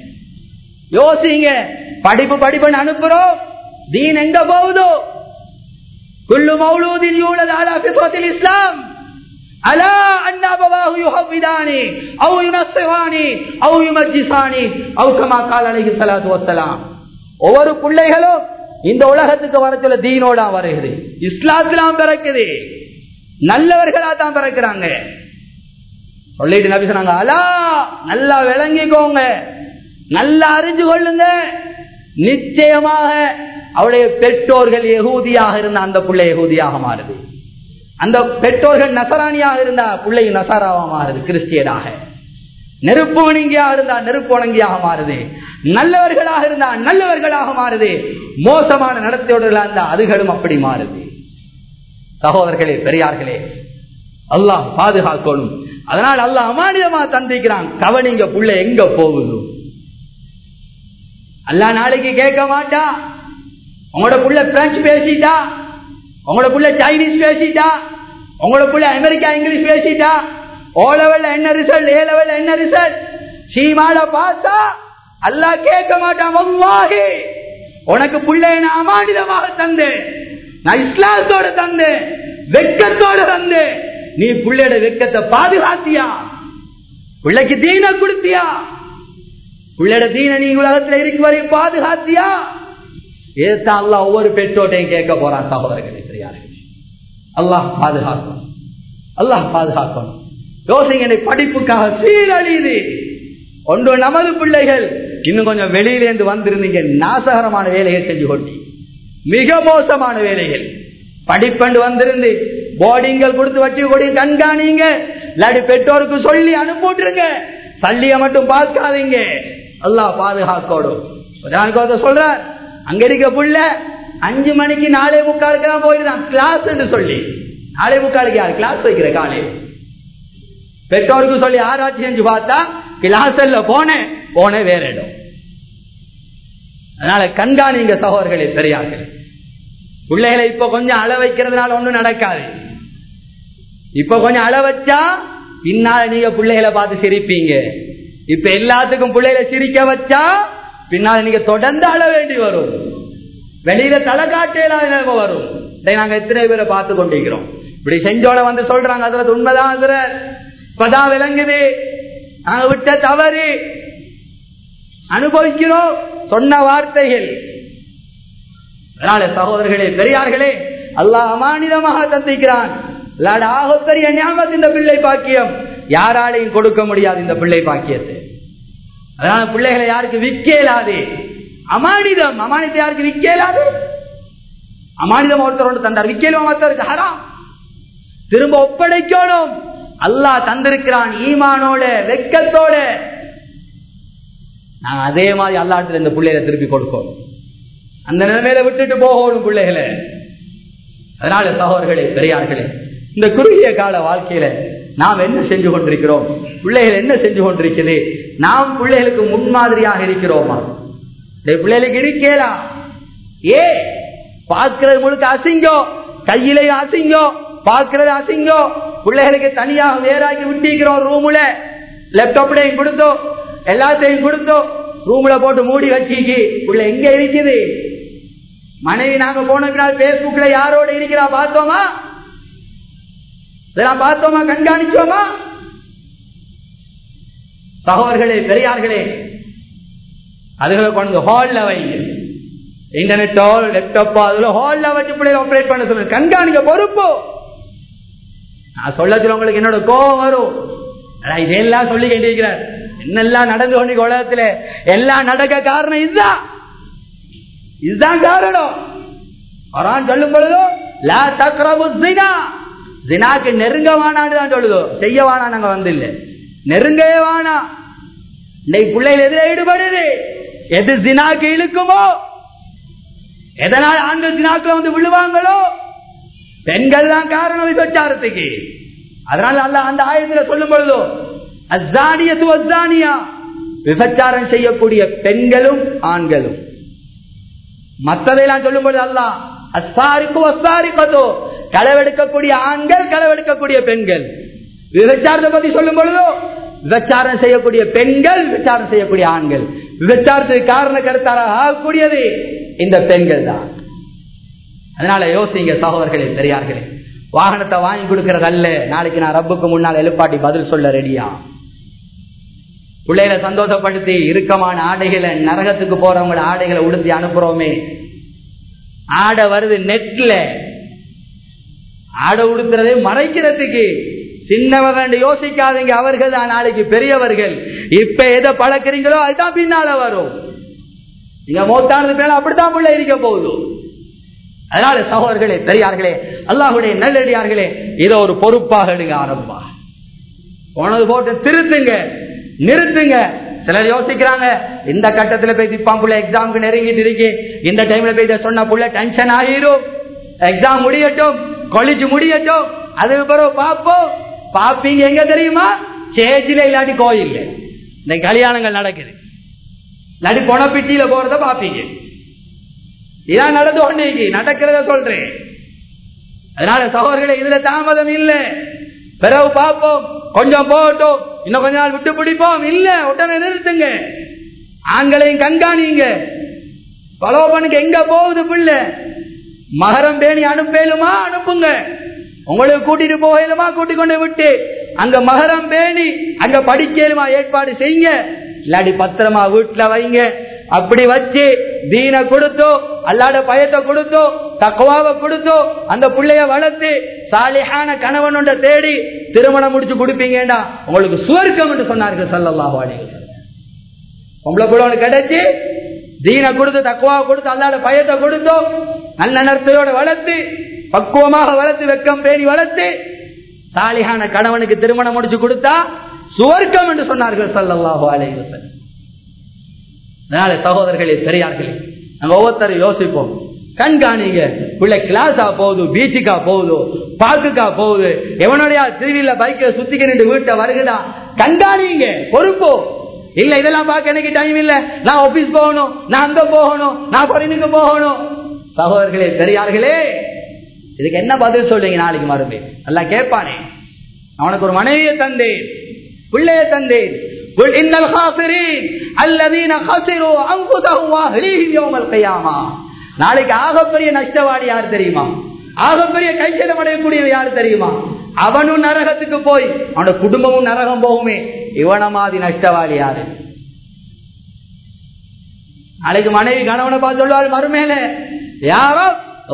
யோசிங்க படிப்பு படிப்புன்னு அனுப்புறோம் தீன் எங்க போகுதோ குல்லு மௌலூதின் யூலத் அலா ஃபித்ரத்தில் இஸ்லாம் அலா அன்னா பவாஹு யுஹவ்விதானி அவ் யுனஸ்ஸிவானி அவ் யுமஜ்ஜிசானி அவ் கமா கால் அலைஹி ஸலாத்து வஸ்ஸலாம் ஒவ்வொரு பிள்ளைகளும் இந்த உலகத்துக்கு வர சொல்ல தீனோட வருகிறது இஸ்லாத்திலாம் பிறக்குது நல்லவர்களா தான் பிறக்கிறாங்க சொல்லிட்டு நபி சொன்னாங்க அலா நல்லா விளங்கிக்கோங்க நல்லா அறிஞ்சு கொள்ளுங்க நிச்சயமாக அவருடைய பெற்றோர்கள் எகூதியாக இருந்த அந்த பிள்ளை எகூதியாக மாறுது அந்த பெற்றோர்கள் நசராணியாக இருந்தா பிள்ளை நசராவா மாறுது கிறிஸ்டியனாக நெருப்பு வணங்கியாக இருந்தா நெருப்பு வணங்கியாக மாறுது நல்லவர்களாக இருந்தா நல்லவர்களாக மாறுது மோசமான நடத்தையோடர்களாக இருந்தா அதுகளும் அப்படி மாறுது சகோதரர்களே பெரியார்களே அல்லாஹ் பாதுகாக்கணும் அதனால் அல்லாஹ் அமானியமா தந்திக்கிறான் கவனிங்க புள்ள எங்க போகுது அல்லா நாளைக்கு கேட்க மாட்டா உங்களோட புள்ள பிரெஞ்சு பேசிட்டா உங்களோட புள்ள சைனீஸ் பேசிட்டா உங்களோட புள்ள அமெரிக்கா இங்கிலீஷ் பேசிட்டா ஓ லெவல்ல என்ன ரிசல்ட் ஏ லெவல்ல என்ன ரிசல்ட் சீமால பார்த்தா அல்லா கேட்க மாட்டான் வல்லாஹி உனக்கு புள்ளைய நான் அமானிதமாக தந்தேன் நான் இஸ்லாத்தோட தந்தேன் வெக்கத்தோட தந்தேன் நீ புள்ளையோட வெக்கத்தை பாதுகாத்தியா பிள்ளைக்கு தீன கொடுத்தியா பிள்ளையோட தீன நீ உலகத்துல இருக்கும் வரை பாதுகாத்தியா ஏத்தான் அல்லா ஒவ்வொரு பெற்றோட்டையும் கேட்க போறான் சகோதரர்களே தெரியாது அல்லாஹ் பாதுகாக்கணும் அல்லாஹ் பாதுகாக்கணும் யோசிங்க படிப்புக்காக சீரழியுது ஒன்று நமது பிள்ளைகள் இன்னும் கொஞ்சம் வெளியிலேருந்து வந்திருந்தீங்க நாசகரமான வேலையை செஞ்சு கொட்டி மிக மோசமான வேலைகள் படிப்பண்டு வந்திருந்து போர்டிங்கள் கொடுத்து வச்சு கொடி கண்காணிங்க இல்லாட்டி பெற்றோருக்கு சொல்லி அனுப்பிட்டுருங்க சல்லிய மட்டும் பார்க்காதீங்க அல்லாஹ் பாதுகாக்கோடும் சொல்றார் அங்க இருக்க புள்ள அஞ்சு மணிக்கு நாளை முக்காலுக்கு தான் போயிருந்தான் கிளாஸ் என்று சொல்லி நாளை முக்காலுக்கு யார் கிளாஸ் வைக்கிற காலை பெற்றோருக்கு சொல்லி ஆராய்ச்சி செஞ்சு பார்த்தா கிளாஸ்ல போனேன் போனேன் வேற இடம் அதனால கண்காணிங்க சகோதரர்களே பெரியார்கள் பிள்ளைகளை இப்ப கொஞ்சம் அள வைக்கிறதுனால ஒண்ணும் நடக்காது இப்ப கொஞ்சம் அள வச்சா பின்னால நீங்க பிள்ளைகளை பார்த்து சிரிப்பீங்க இப்ப எல்லாத்துக்கும் பிள்ளைகளை சிரிக்க வச்சா பின்னால நீங்க தொடர்ந்து அழ வேண்டி வரும் வெளியில தலை காட்டேலாத நிலைமை வரும் இதை நாங்க எத்தனை பேரை பார்த்து கொண்டிருக்கிறோம் இப்படி செஞ்சோட வந்து சொல்றாங்க அதுல உண்மைதான் அதுல இப்பதான் விளங்குது நாங்க விட்ட தவறு அனுபவிக்கிறோம் சொன்ன வார்த்தைகள் அதனால சகோதரர்களே பெரியார்களே அல்லாஹ் அமானிதமாக தந்திக்கிறான் ஆகப்பெரிய ஞாபகம் இந்த பிள்ளை பாக்கியம் யாராலையும் கொடுக்க முடியாது இந்த பிள்ளை பாக்கியத்தை அதனால பிள்ளைகளை யாருக்கு விற்கலாது அமானிதம் அமானிதம் யாருக்கு விற்கலாது அமானிதம் ஒருத்தர் ஒன்று தந்தார் விற்கலும் ஒருத்தருக்கு ஹராம் திரும்ப ஒப்படைக்கணும் அல்லாஹ் தந்திருக்கிறான் ஈமானோட வெக்கத்தோட நாங்க அதே மாதிரி அல்லாட்டில் இந்த பிள்ளைகளை திருப்பி கொடுக்கணும் அந்த நிலைமையில விட்டுட்டு போகணும் பிள்ளைகளை அதனால சகோதரர்களே பெரியார்களே இந்த குறுகிய கால வாழ்க்கையில நாம் என்ன செஞ்சு கொண்டிருக்கிறோம் பிள்ளைகள் என்ன செஞ்சு கொண்டிருக்குது நாம் பிள்ளைகளுக்கு முன்மாதிரியாக இருக்கிறோமா பிள்ளைகளுக்கு இருக்கேலா ஏ பார்க்கிறது முழுக்க அசிங்கம் கையிலையும் அசிங்கம் பார்க்கிறது அசிங்கம் பிள்ளைகளுக்கு தனியாக வேறாக்கி விட்டிருக்கிறோம் ரூமுல லேப்டாப்லையும் கொடுத்தோம் எல்லாத்தையும் கொடுத்தோம் ரூம்ல போட்டு மூடி வச்சிக்கு உள்ள எங்க இருக்குது மனைவி நாங்க போனதுனால் பேஸ்புக்ல யாரோட இருக்கிறா பார்த்தோமா இதெல்லாம் பார்த்தோமா கண்காணிச்சோமா சகோதர்களே பெரியார்களே அதுகளை கொண்டு ஹால்ல வைங்க இன்டர்நெட்டோ லேப்டாப்போ அதுல ஹால்ல வச்சு பிள்ளைங்க ஆப்ரேட் பண்ண சொல்லுங்க கண்காணிக்க பொறுப்பு நான் சொல்ல சொல்ல உங்களுக்கு என்னோட கோபம் வரும் ஆனா இதெல்லாம் சொல்லி கேட்டிருக்கிறார் என்னெல்லாம் நடந்து கொண்டு உலகத்துல எல்லாம் நடக்க காரணம் இதுதான் இதுதான் காரணம் குரான் சொல்லும் பொழுதோ லா தக்ரபு ஜினா ஜினாக்கு நெருங்க வானான்னு தான் சொல்லுதோ செய்ய வானா நாங்க வந்து இல்ல நெருங்கவே வானா இன்னைக்கு பிள்ளைகள் எதிர ஈடுபடுது எது ஜினாக்கு இழுக்குமோ எதனால் ஆண்கள் ஜினாக்குல வந்து விழுவாங்களோ பெண்கள் தான் காரணம் விபச்சாரத்துக்கு அதனால அல்ல அந்த ஆயத்துல சொல்லும் பொழுதோ அஸ்தானியத்து அஸ்தானியா விபச்சாரம் செய்யக்கூடிய பெண்களும் ஆண்களும் மற்றதையெல்லாம் சொல்லும் பொழுது அல்ல அஸ்தாரிக்கு அஸ்தாரிக்கதோ களவெடுக்கக்கூடிய ஆண்கள் களவெடுக்கக்கூடிய பெண்கள் விபச்சாரத்தை பத்தி சொல்லும் பொழுதோ விபச்சாரம் செய்யக்கூடிய பெண்கள் விபச்சாரம் செய்யக்கூடிய ஆண்கள் விபச்சாரத்துக்கு காரண கருத்தாராக ஆகக்கூடியது இந்த பெண்கள் தான் அதனால யோசிங்க சகோதரர்களே பெரியார்களே வாகனத்தை வாங்கி கொடுக்கறது அல்ல நாளைக்கு நான் ரப்புக்கு முன்னால் எழுப்பாட்டி பதில் சொல்ல ரெடியா பிள்ளைகளை சந்தோஷப்படுத்தி இறுக்கமான ஆடைகளை நரகத்துக்கு போறவங்கள ஆடைகளை உடுத்தி அனுப்புறோமே ஆடை வருது நெட்ல ஆடை உடுத்துறதை மறைக்கிறதுக்கு சின்னவங்க யோசிக்காதீங்க அவர்கள் தான் நாளைக்கு பெரியவர்கள் இப்ப எதை பழக்கிறீங்களோ அதுதான் பின்னால வரும் நீங்க மோத்தானது மேல அப்படித்தான் பிள்ளை இருக்க போகுது அதனால சகோதரர்களே பெரியார்களே அல்லாஹுடைய நல்லடியார்களே இதை ஒரு பொறுப்பாக எடுங்க ஆரம்பா போனது போட்டு திருத்துங்க நிறுத்துங்க சிலர் யோசிக்கிறாங்க இந்த கட்டத்துல போய் திப்பான் புள்ள எக்ஸாமுக்கு நெருங்கிட்டு இருக்கு இந்த டைம்ல போய் இதை சொன்ன புள்ள டென்ஷன் ஆகிரும் எக்ஸாம் முடியட்டும் காலேஜ் முடியட்டும் அதுக்கு பிறகு பார்ப்போம் பாப்பீங்க எங்க தெரியுமா சேஜில இல்லாட்டி கோயில் இந்த கல்யாணங்கள் நடக்குது இல்லாட்டி பொணப்பிட்டியில போறத பாப்பீங்க இதான் நடந்து கொண்டே நடக்கிறத சொல்றேன் அதனால சகோதரர்களே இதுல தாமதம் இல்லை பிறகு பார்ப்போம் கொஞ்சம் போகட்டும் இன்னும் கொஞ்ச நாள் விட்டு பிடிப்போம் இல்ல உடனே நிறுத்துங்க ஆண்களையும் கண்காணிங்க ஃபாலோ பண்ணுங்க எங்க போகுது பிள்ளை மகரம் பேணி அனுப்பலுமா அனுப்புங்க உங்களுக்கு கூட்டிட்டு போகலுமா கூட்டிக் கொண்டு விட்டு அங்க மகரம் பேணி அங்க படிக்கலுமா ஏற்பாடு செய்யுங்க இல்லாட்டி பத்திரமா வீட்டுல வைங்க அப்படி வச்சு தீன கொடுத்தோ அல்லாட பயத்தை கொடுத்தோ தக்குவாவை கொடுத்தோ அந்த பிள்ளைய வளர்த்து சாலிஹான கணவன் ஒன்றை தேடி திருமணம் முடிச்சு கொடுப்பீங்கடா உங்களுக்கு சுவர்க்கம் என்று சொன்னார்கள் சல்லல்லாஹு அலைஹி பொம்பளை பிள்ளை கிடைச்சி தீன கொடுத்து தக்குவா கொடுத்து அல்லாட பயத்தை கொடுத்தோ நல்ல நடத்தையோட வளர்த்து பக்குவமாக வளர்த்து வெக்கம் பேணி வளர்த்து சாலிஹான கணவனுக்கு திருமணம் முடிச்சு கொடுத்தா சுவர்க்கம் என்று சொன்னார்கள் சல்லல்லாஹு அலைஹி வஸல்லம் அதனால சகோதரர்களே பெரியார்களே நாங்க ஒவ்வொருத்தரும் யோசிப்போம் கண்காணிங்க பிள்ளை கிளாஸா போகுது பீச்சுக்கா போகுது பார்க்குக்கா போகுது எவனுடைய திருவிழா பைக்கை சுத்திக்க நின்று வீட்டை வருகுதா கண்காணிங்க பொறுப்போ இல்ல இதெல்லாம் பார்க்க எனக்கு டைம் இல்ல நான் ஆபீஸ் போகணும் நான் அங்க போகணும் நான் பொறினுக்கு போகணும் சகோதரர்களே பெரியார்களே இதுக்கு என்ன பதில் சொல்றீங்க நாளைக்கு மறுபடியும் எல்லாம் கேட்பானே அவனுக்கு ஒரு மனைவியை தந்தேன் பிள்ளைய தந்தேன் قل إن الخاسرين الذين خسروا أنفسهم وأهليهم يوم القيامة நாளைக்கு ஆகப்பெரிய நஷ்டவாடி யார் தெரியுமா ஆகப்பெரிய கைச்சலம் அடையக்கூடியவன் யார் தெரியுமா அவனும் நரகத்துக்கு போய் அவனோட குடும்பமும் நரகம் போகுமே இவன மாதிரி நஷ்டவாளி யாரு நாளைக்கு மனைவி கணவனை பார்த்து சொல்லுவாள் மறுமேல யாரோ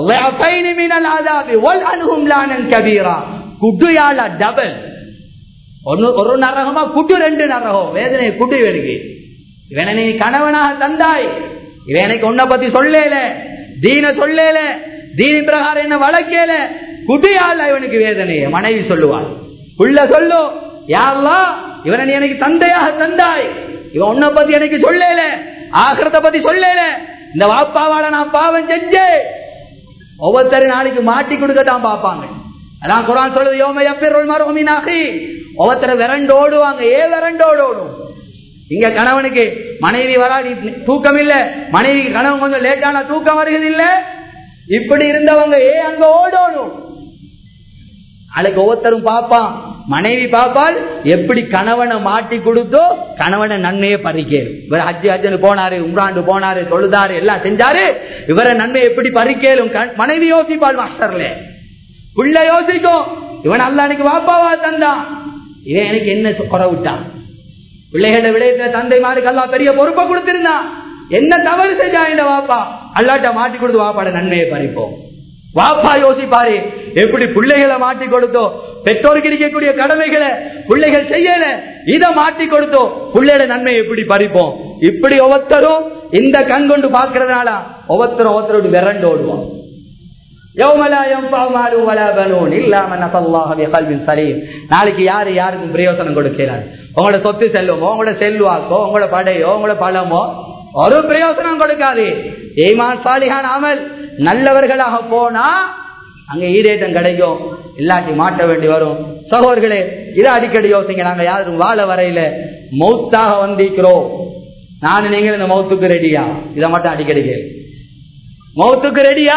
குட்டுயாள டபுள் ஒன்னு ஒரு நரகமா குட்டு ரெண்டு நரகம் வேதனை குட்டு இவனுக்கு இவனை நீ கணவனாக தந்தாய் இவன் எனக்கு உன்னை பத்தி சொல்லல தீன சொல்லல தீனி பிரகாரம் என்ன வளர்க்கல குட்டியாள் இவனுக்கு வேதனை மனைவி சொல்லுவாள் உள்ள சொல்லு யாரெல்லாம் இவனை நீ எனக்கு தந்தையாக தந்தாய் இவன் உன்னை பத்தி எனக்கு சொல்லல ஆகிரத்தை பத்தி சொல்லல இந்த வாப்பாவால நான் பாவம் செஞ்சேன் ஒவ்வொருத்தரும் நாளைக்கு மாட்டி கொடுக்கத்தான் பார்ப்பாங்க அதான் குரான் சொல்லுது யோம எப்பேர் மருமீனாகி ஒவ்வொருத்தர் விரண்டு ஓடுவாங்க ஏ விரண்டு ஓடும் இங்க கணவனுக்கு மனைவி வராடி தூக்கம் இல்ல மனைவிக்கு கணவன் கொஞ்சம் லேட்டான தூக்கம் வருகிறது இல்ல இப்படி இருந்தவங்க ஏ அங்க ஓடணும் நாளைக்கு ஒவ்வொருத்தரும் பார்ப்பான் மனைவி பார்ப்பால் எப்படி கணவனை மாட்டி கொடுத்தோ கணவனை நன்மையை பறிக்கேன் இவர் ஹஜ்ஜி ஹஜ்ஜனு போனாரு உம்ராண்டு போனாரு தொழுதாரு எல்லாம் செஞ்சாரு இவரை நன்மை எப்படி பறிக்கலும் மனைவி யோசிப்பாள் மாஸ்டர்ல புள்ள யோசிக்கும் இவன் அல்ல அன்னைக்கு வாப்பாவா தந்தான் இவன் எனக்கு என்ன குறை விட்டான் பிள்ளைகள விடயத்துல தந்தைமாருக்கு எல்லாம் பெரிய பொறுப்பை கொடுத்திருந்தான் என்ன தவறு செஞ்சா இந்த வாப்பா அல்லாட்ட மாட்டி கொடுத்து வாப்பாட நன்மையை பறிப்போம் வாப்பா யோசிப்பாரு எப்படி பிள்ளைகளை மாட்டி கொடுத்தோ பெற்றோருக்கு இருக்கக்கூடிய கடமைகளை பிள்ளைகள் செய்யல இதை மாட்டி கொடுத்தோ பிள்ளையோட நன்மை எப்படி பறிப்போம் இப்படி ஒவ்வொருத்தரும் இந்த கண் கொண்டு பாக்குறதுனால ஒவ்வொருத்தரும் ஒவ்வொருத்தரோடு விரண்டு ஓடுவோம் நாளைக்கு யாரு யாருக்கும் பிரயோசனம் கொடுக்கிறார் உங்களோட சொத்து செல்வமோ உங்களோட செல்வாக்கோ உங்களோட படையோ உங்களோட பழமோ ஒரு பிரயோசனம் கொடுக்காது ஏமான் சாலிகான் அமல் நல்லவர்களாக போனா அங்க ஈரேற்றம் கிடைக்கும் இல்லாட்டி மாட்ட வேண்டி வரும் சகோதர்களே இதை அடிக்கடி யோசிங்க நாங்க யாரும் வாழ வரையில மௌத்தாக வந்திருக்கிறோம் நானும் நீங்க இந்த மௌத்துக்கு ரெடியா இதை மட்டும் அடிக்கடி கேளு மௌத்துக்கு ரெடியா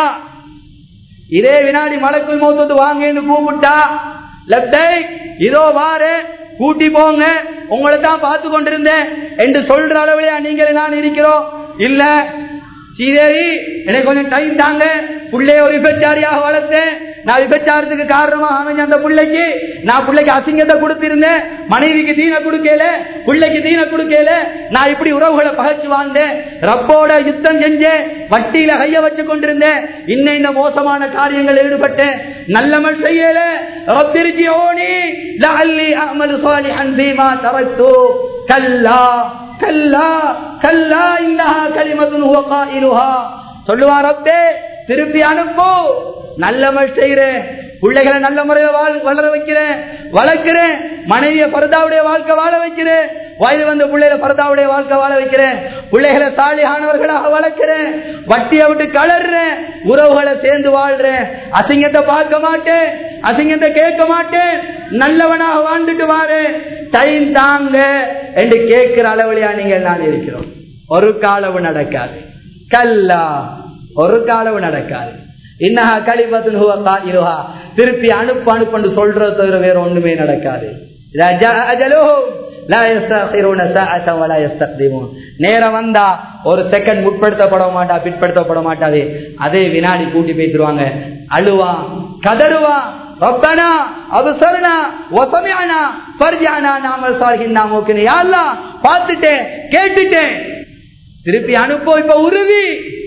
இதே வினாடி மலக்குள் மௌத்து வாங்கன்னு கூப்பிட்டா லெப்டை இதோ வாரு கூட்டி போங்க உங்களை தான் பார்த்து கொண்டிருந்தேன் என்று சொல்ற அளவுலையா நீங்கள் நான் இருக்கிறோம் இல்ல சீதேவி எனக்கு கொஞ்சம் டைம் தாங்க புள்ளைய ஒரு விபச்சாரியாக வளர்த்தேன் நான் விபச்சாரத்துக்கு காரணமாக அமைஞ்ச அந்த பிள்ளைக்கு நான் பிள்ளைக்கு அசிங்கத்தை கொடுத்திருந்தேன் மனைவிக்கு தீன கொடுக்கல பிள்ளைக்கு தீன கொடுக்கல நான் இப்படி உறவுகளை பகச்சு வாழ்ந்தேன் ரப்போட யுத்தம் செஞ்சேன் வட்டியில கைய வச்சு கொண்டிருந்தேன் இன்னும் இந்த மோசமான காரியங்கள் ஈடுபட்டேன் நல்லமல் செய்யல ரப்பிரிஜி ஓனி லஅல்லி அமலு சாலிஹன் ஃபீமா தரக்து கல்லா கல்லா கல்லா இன்னஹா கலிமத்துன் ஹுவ காயிலுஹா சொல்லுவான் ரப்பே திருப்பி அனுப்பு நல்லமல் செய்யறேன் பிள்ளைகளை நல்ல முறையில் வளர வைக்கிறேன் வளர்க்கிறேன் மனைவிய பரதாவுடைய வாழ்க்கை வாழ வைக்கிறேன் வயது வந்த பிள்ளைகளை பரதாவுடைய வாழ்க்கை வாழ வைக்கிறேன் பிள்ளைகளை சாலியானவர்களாக வளர்க்கிறேன் வட்டியை விட்டு கலர்றேன் உறவுகளை சேர்ந்து வாழ்றேன் அசிங்கத்தை பார்க்க மாட்டேன் அசிங்கத்தை கேட்க மாட்டேன் நல்லவனாக வாழ்ந்துட்டு வாரு டைம் தாங்க என்று கேட்கிற அளவுலையா நீங்கள் நான் இருக்கிறோம் ஒரு காலவு நடக்காது கல்லா ஒரு காலவு நடக்காது இன்னஹா கலிபத்துன் ஹுவ காயிலுஹா திருப்பி அனுப்பு அனுப்புன்னு சொல்றது தவிர வேற ஒண்ணுமே நடக்காது இதா ஜாஅ அஜலுஹும் லா யஸ்தகிருன சாஅத்தன் வலா யஸ்தக்திமூன் நேரம் வந்தா ஒரு செகண்ட் முற்படுத்தப்பட மாட்டா பிற்படுத்தப்பட மாட்டாது அதே வினாடி கூட்டி பேசிடுவாங்க அழுவா கதறுவா ரப்பனா அபசரனா வசமியானா ஃபர்ஜானா நாமல் சால்ஹின்னா மூக்கினு யா அல்லாஹ் பார்த்துட்டேன் கேட்டுட்டேன் திருப்பி அனுப்போ இப்ப உருவி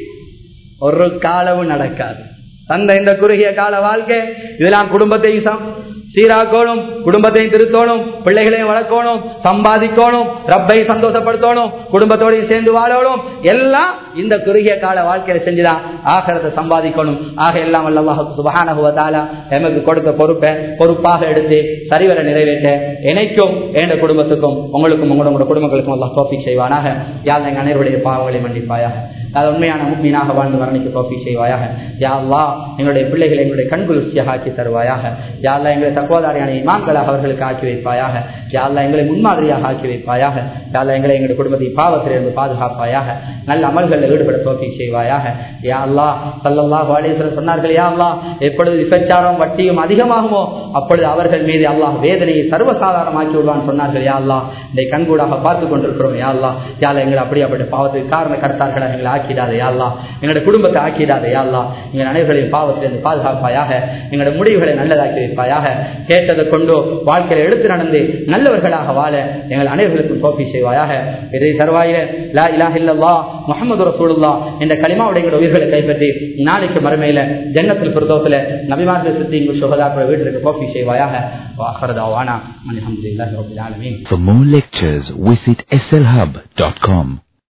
ஒரு காலமும் நடக்காது தந்த இந்த குறுகிய கால வாழ்க்கை இதெல்லாம் குடும்பத்தையும் சீராக்கணும் குடும்பத்தையும் திருத்தணும் பிள்ளைகளையும் வளர்க்கணும் சம்பாதிக்கணும் ரப்பை சந்தோஷப்படுத்தணும் குடும்பத்தோடையும் சேர்ந்து வாழணும் எல்லாம் இந்த குறுகிய கால வாழ்க்கையில செஞ்சுதான் ஆகரத்தை சம்பாதிக்கணும் ஆக எல்லாம் அல்லாஹ் சுபகானகுவதாலா எமக்கு கொடுத்த பொறுப்பை பொறுப்பாக எடுத்து சரிவர நிறைவேற்ற எனக்கும் என் குடும்பத்துக்கும் உங்களுக்கும் உங்களோட குடும்பங்களுக்கும் எல்லாம் தோப்பி செய்வானாக யார் எங்கள் அனைவருடைய பாவங்களை மன்னிப்பாயாக அது உண்மையான முக்மீனாக வாழ்ந்து வரணிக்கு தோப்பி செய்வாயாக யாழ்லா எங்களுடைய பிள்ளைகளை எங்களுடைய கண்குளிர்ச்சியாக ஆக்கி தருவாயாக யாழ்லா எங்களை தக்குவதாரியான இமான்களாக அவர்களுக்கு ஆக்கி வைப்பாயாக யாழ்லா எங்களை முன்மாதிரியாக ஆக்கி வைப்பாயாக யாழ்லா எங்களை எங்களுடைய குடும்பத்தை பாவத்திலிருந்து பாதுகாப்பாயாக நல்ல அமல்களில் ஈடுபட தோப்பி செய்வாயாக யாழ்லா சல்லல்லா வாலேஸ்வரர் சொன்னார்கள் யாழ்லா எப்பொழுது விபச்சாரம் வட்டியும் அதிகமாகுமோ அப்பொழுது அவர்கள் மீது அல்லாஹ் வேதனையை சர்வசாதாரணமாக்கி விடுவான் சொன்னார்கள் யாழ்லா இந்த கண்கூடாக பார்த்து கொண்டிருக்கிறோம் யாழ்லா யாழ் எங்களை அப்படியாப்பட்ட பாவத்துக்கு காரண கர்த்தார்களாக எங்களை ஆக்கிடாத யாழ்லா எங்களுடைய குடும்பத்தை ஆக்கிடாத யாழ்லா எங்கள் அனைவர்களையும் பாவத்திலிருந்து பாதுகாப்பாயாக எங்களுடைய முடிவுகளை நல்லதாக்கி வைப்பாயாக கேட்டதை கொண்டு வாழ்க்கையில எடுத்து நடந்து நல்லவர்களாக வாழ எங்கள் அனைவர்களுக்கும் தோப்பி செய்வாயாக இதை தருவாயில லா இலாஹ இல்லல்லா முகமது ரசூலுல்லா என்ற களிமாவுடைய எங்களுடைய உயிர்களை கைப்பற்றி நாளைக்கு மறுமையில ஜன்னத்தில் பிரதோத்துல நபிமார்கள் சுத்தி எங்கள் சுகதாக்களை வீட்டிற்கு தோப்பி செய்வாயாக வாஹரதாவானா அலமதுல்லாஹி ரபில் ஆலமீன் For more lectures, visit slhub.com.